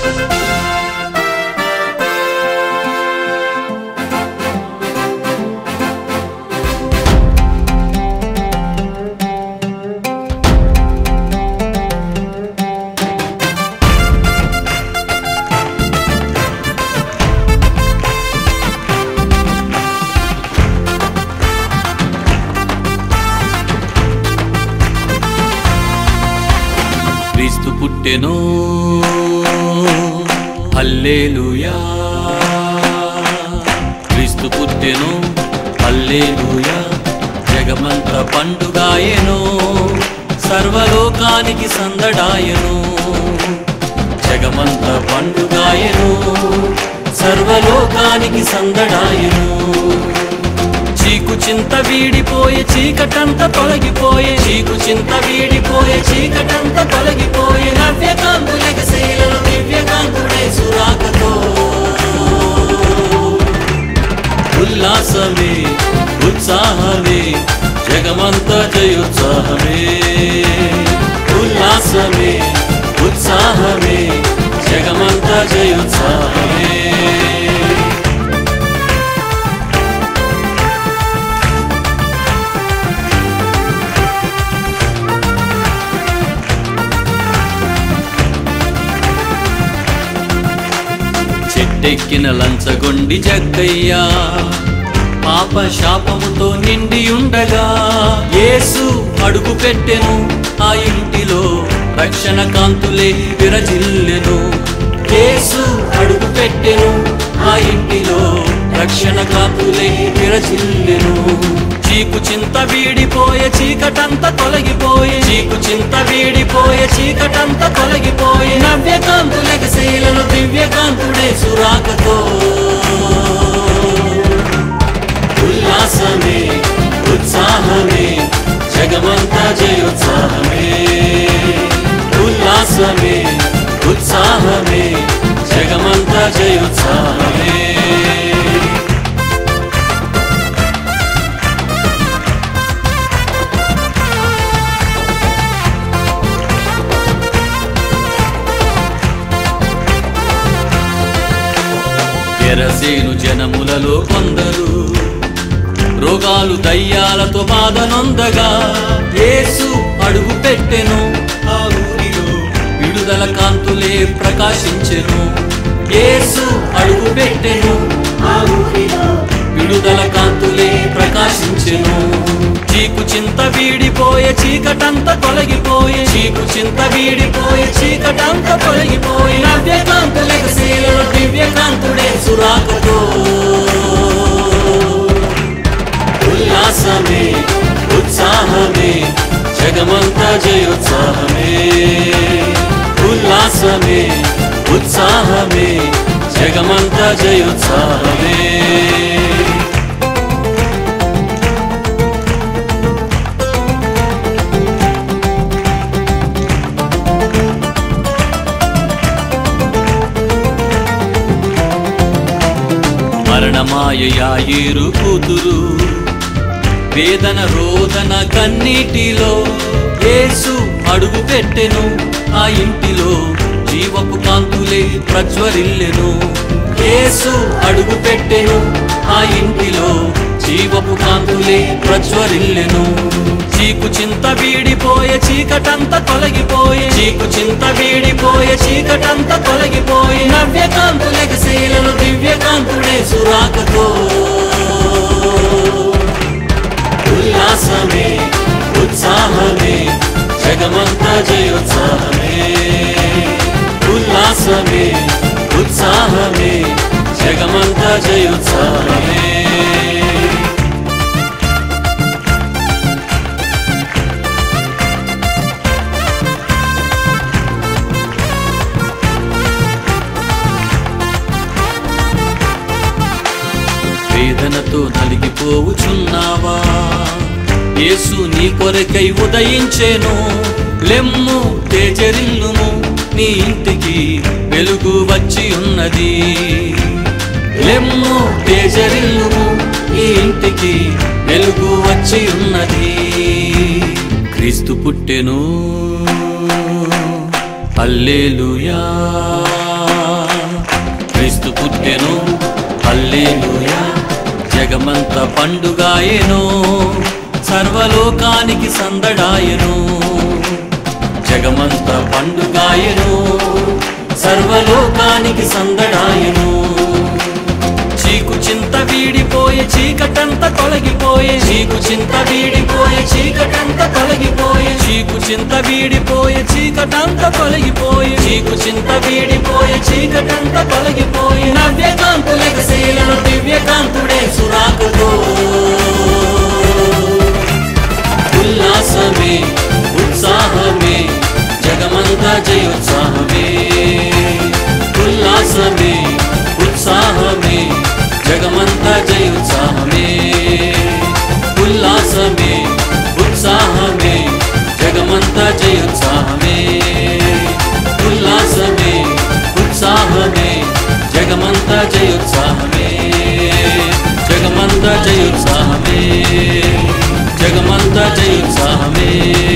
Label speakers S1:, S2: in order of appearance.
S1: క్రీస్తు పుట్టెను హల్లేలుయా క్రీస్తు పుట్టెను హల్లేలుయా జగమంత పండుగాయను సర్వలోకానికి సందడాయను జగమంత పండుగాయను సర్వలోకానికి సందడాయను చీకు చింత వీడిపోయే చీకటంత తొలగిపోయే చీకు చింత వీడిపోయే చీకటంత తొలగిపోయే నవ్యకాంతులక శైలను దివ్యకాంతుడే సురాకతో ఉల్లాసమే ఉత్సాహమే జగమంత జయోత్సాహమే ఉల్లాసమే ఉత్సాహమే జగమంత జయోత్సాహమే చెట్టెక్కిన లంచగొండి జగ్గయ్యా పాప శాపముతో నిండి ఉండగా యేసు అడుగు పెట్టెను ఆ ఇంటిలో రక్షణ కాంతులే విరజిల్లెను యేసు అడుగు పెట్టెను ఆ ఇంటిలో రక్షణ కాంతులే విరజిల్లెను చీకు చింత వీడిపోయే చీకటంత తొలగిపోయే చీకు చింత వీడిపోయే చీకటంత తొలగిపోయే నవ్యకాంతులక శైలను దివ్యకాంతుడే సురాకతో ఉల్లాసమే ఉత్సాహమే జగమంతా జయోత్సాహమే ఉల్లాసమే ఉత్సాహమే జగమంతా జయోత్సాహమే ఎరసేను జనములలో కొందరు రోగాలు దయ్యాలతో బాధనొందగా యేసు అడుగు పెట్టెను ఆ ఊరిలో విడుదల కాంతులే ప్రకాశించెను యేసు అడుగు పెట్టెను ఆ ఊరిలో విడుదల కాంతులే ప్రకాశించెను చీకు చింత వీడిపోయే చీకటంత తొలగిపోయే చీకు చింత వీడిపోయే చీకటంత తొలగిపోయే నవ్యకాంతులక శీలలో దివ్యకాంతుడే సురాకతో ఉల్లాసమే ఉత్సాహమే జగమంతా జయోత్సాహమే ఉల్లాసమే ఉత్సాహమే జగమంతా జయోత్సాహమే మరణమాయ యాయేరు కూతురు వేదన రోదన కన్నీటిలో యేసు అడుగు పెట్టెను ఆ ఇంటిలో జీవపు కాంతులే ప్రజ్వరిల్లెను యేసు అడుగు పెట్టెను ఆ ఇంటిలో జీవపు కాంతులే ప్రజ్వరిల్లెను చీకు చింత వీడిపోయే చీకటంత తొలగిపోయే చీకు చింత వీడిపోయే చీకటంత తొలగిపోయే నవ్యకాంతులక శైలను దివ్యకాంతుడే సురాకతో ఉల్లాసమే ఉత్సాహమే జగమంతా జయోత్సాహమే ఉల్లాసమే ఉత్సాహమే జగమంతా జయోత్సాహమే వేదనతో నలిగిపోవుచున్నావా యేసు నీ కొరకై ఉదయించెను లెమ్ము తేజరిల్లుము నీ ఇంటికి వెలుగు వచ్చి ఉన్నది లెమ్ము తేజరిల్లుము నీ ఇంటికి వెలుగు వచ్చి ఉన్నది క్రీస్తు పుట్టెను అల్లేలుయా పుట్టెను హల్లెలూయా జగమంత పండుగాయెను సర్వలోకానికి సందడాయెను జగమంత పండుగాయెను సర్వలోకానికి సందడాయెను చీకు చింత వీడిపోయే చీకటంత తొలగిపోయే చీకు చింత వీడిపోయే చీకటంత తొలగిపోయే చీకు చింత వీడిపోయే చీకటంత తొలగిపోయే చీకు చింత వీడిపోయే చీకటంత తొలగిపోయే నవ్యకాంతులక శీలను దివ్యకాంతుడే సురాకుతో ఉల్లాసమే ఉత్సాహమే జగమంతా జయోత్సాహమే ఉల్లాసమే ఉత్సాహమే జగమంతా జయోత్సాహమే ఉల్లాసమే ఉత్సాహమే జగమంతా జయోత్సాహమే ఉల్లాసమే ఉత్సాహమే జగమంతా జయోత్సాహమే జగమంతా జయోత్సాహమే జగమంతా జయోత్సాహమే